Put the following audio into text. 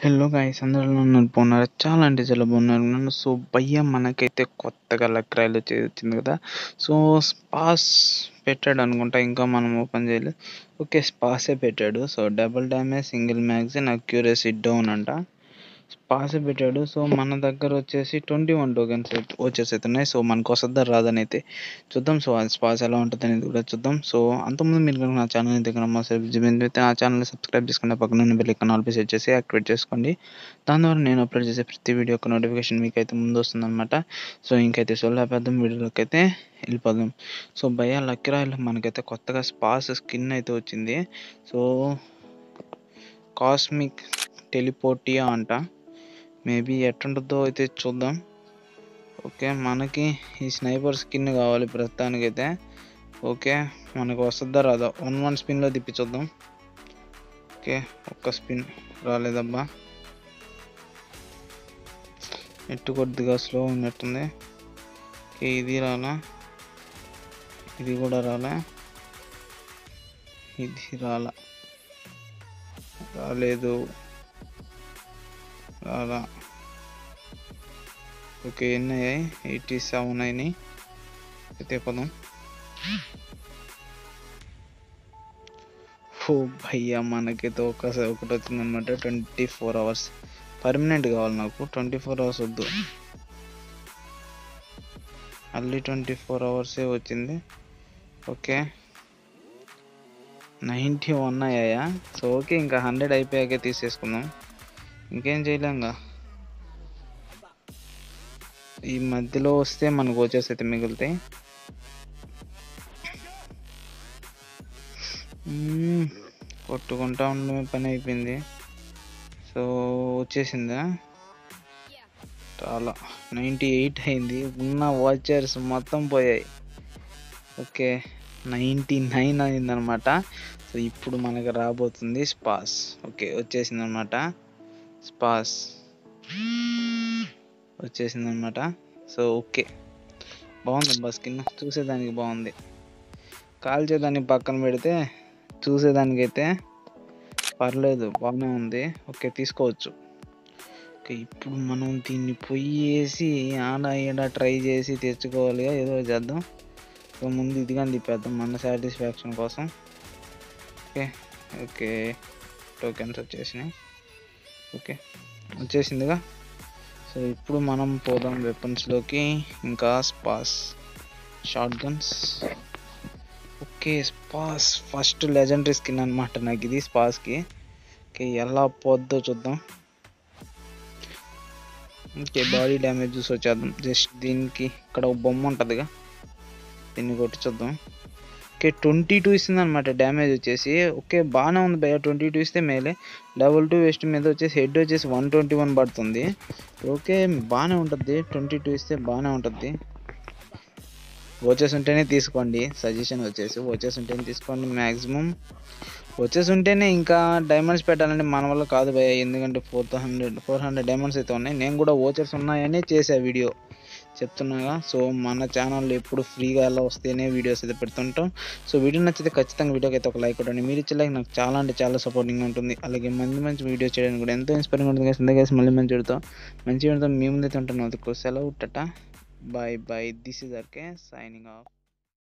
hello guys అందరూ ఉన్నారు బాగున్నారు చాలా అంటే చాలా బాగున్నారు నన్ను సో భయ్య మనకైతే కొత్తగా లక్ రాయల్ వచ్చేది వచ్చింది కదా సో స్పాస్ పెట్టాడు అనుకుంటా ఇంకా మనం ఓపెన్ చేయలేదు ఓకే స్పాసే పెట్టాడు so double damage single magazine accuracy down అంట స్పాసే పెట్టాడు సో మన దగ్గర వచ్చేసి ట్వంటీ వన్ టోకెన్స్ వచ్చేసి అవుతున్నాయి సో మనకు వస్తుందా రాదని అయితే చూద్దాం సో అది స్పాస్ ఎలా ఉంటుంది అనేది కూడా చూద్దాం సో అంతకుముందు మీరు కనుక నా ఛానల్ అయితే కనుక మా సబ్స్క్రైబ్ అయితే నా ఛానల్ సబ్స్క్రైబ్ చేసుకుని పక్కన ఉన్న బెల్ ఐకాన్ ఆల్ పై సెట్ చేసి యాక్టివేట్ చేసుకోండి దాని ద్వారా నేను అప్లోడ్ చేసే ప్రతి వీడియో యొక్క నోటిఫికేషన్ మీకు అయితే ముందు వస్తుందన్నమాట సో ఇంకైతే సొల్లా పెద్దాం వీడియోలోకి అయితే వెళ్ళిపోదాం సో భయ లక్కీ రాయల్ మనకైతే కొత్తగా స్పాస్ స్కిన్ అయితే వచ్చింది సో కాస్మిక్ టెలిపోటియా అంట మేబీ ఎట్టుంటుందో అయితే చూద్దాం ఓకే మనకి ఈ స్నైపర్ స్కిన్ కావాలి ప్రస్తుతానికైతే ఓకే మనకు వస్తుందా రాదా వన్ వన్ స్పిన్లో తిప్పి చూద్దాం ఓకే ఒక్క స్పిన్ రాలేదబ్బా నెట్ కొద్దిగా స్లో ఉన్నట్టుంది ఓకే ఇది రాలా ఇది కూడా రాలే ఇది రాలా రాలేదు రాలా ఓకే ఎన్ని అయ్యాయి ఎయిటీ సెవెన్ అయినాయి అయితే పదం ఓ భయ్యా మనకైతే ఒక ఒకటి వచ్చింది అనమాట ట్వంటీ ఫోర్ అవర్స్ పర్మనెంట్ కావాలి నాకు ట్వంటీ ఫోర్ అవర్స్ వద్దు మళ్ళీ ట్వంటీ ఫోర్ అవర్సే వచ్చింది ఓకే నైంటీ వన్ అయ్యాయా సో ఓకే ఇంకా హండ్రెడ్ అయిపోయాకే తీసేసుకుందాం ఇంకేం చేయలేంగా ఈ మధ్యలో వస్తే మనకు వచ్చేసి అయితే మిగులుతాయి కొట్టుకుంటా ఉండమే పని అయిపోయింది సో వచ్చేసిందా చాలా నైంటీ ఎయిట్ అయింది ఉన్న వాచర్స్ మొత్తం పోయాయి ఓకే నైంటీ నైన్ అయిందనమాట సో ఇప్పుడు మనకు రాబోతుంది స్పాస్ ఓకే వచ్చేసింది అనమాట స్పాస్ వచ్చేసింది అనమాట సో ఓకే బాగుంది అబ్బా స్కిన్ చూసేదానికి బాగుంది కాల్చేదానికి పక్కన పెడితే చూసేదానికైతే పర్లేదు బాగానే ఉంది ఓకే తీసుకోవచ్చు ఓకే ఇప్పుడు మనం దీన్ని పొయ్యేసి ఆడ ఈడ ట్రై చేసి తెచ్చుకోవాలి ఏదో చేద్దాం సో ముందు ఇది కానీ తిప్పేద్దాం మన సాటిస్ఫాక్షన్ కోసం ఓకే ఓకే టోకెన్స్ వచ్చేసినాయి ఓకే వచ్చేసిందిగా సో ఇప్పుడు మనం పోదాం వెపన్స్లోకి ఇంకా SPAS shotguns okay SPAS first legendary skin అనమాట నాకు ఇది స్పాస్కి ఓకే ఎలా పోద్దో చూద్దాం ఓకే బాడీ డ్యామేజ్ చూసి వచ్చేద్దాం జస్ట్ దీనికి ఇక్కడ ఒక బొమ్మ ఉంటుందిగా దీన్ని కొట్టి చూద్దాం ఓకే ట్వంటీ టూ ఇస్తుంది అనమాట డ్యామేజ్ వచ్చేసి ఓకే బాగానే ఉంది భయ ట్వంటీ టూ ఇస్తే మేలే డబుల్ టూ వెస్ట్ మీద వచ్చేసి హెడ్ వచ్చేసి వన్ ట్వంటీ వన్ పడుతుంది ఓకే బాగానే ఉంటుంది ట్వంటీ టూ ఇస్తే బాగానే ఉంటుంది వచ్చేసి ఉంటేనే తీసుకోండి సజెషన్ వచ్చేసి వచ్చేసి ఉంటేనే తీసుకోండి మ్యాక్సిమం వచ్చేసి ఉంటేనే ఇంకా డైమండ్స్ పెట్టాలంటే మన వల్ల కాదు భయ ఎందుకంటే four hundred four hundred diamonds అయితే ఉన్నాయి నేను కూడా ఓచర్స్ ఉన్నాయని చేసా వీడియో చెప్తున్నాగా సో మన ఛానల్లో ఎప్పుడు ఫ్రీగా ఎలా వస్తేనే వీడియోస్ అయితే పెడుతుంటాం సో వీడియో నచ్చితే ఖచ్చితంగా వీడియోకి అయితే ఒక లైక్ కొట్టండి మీరు ఇచ్చే లైక్ నాకు చాలా అంటే చాలా సపోర్టింగ్ ఉంటుంది అలాగే మంచి మంచి వీడియో చేయడానికి కూడా ఎంతో ఇన్స్పైరింగ్ ఉంటుంది కదా కలిసి మళ్ళీ మంచి వీడియోతో మంచి వీడియోతో మీ ముందైతే ఉంటాను అందుకు సెలవు ta ta bye bye this is RK signing of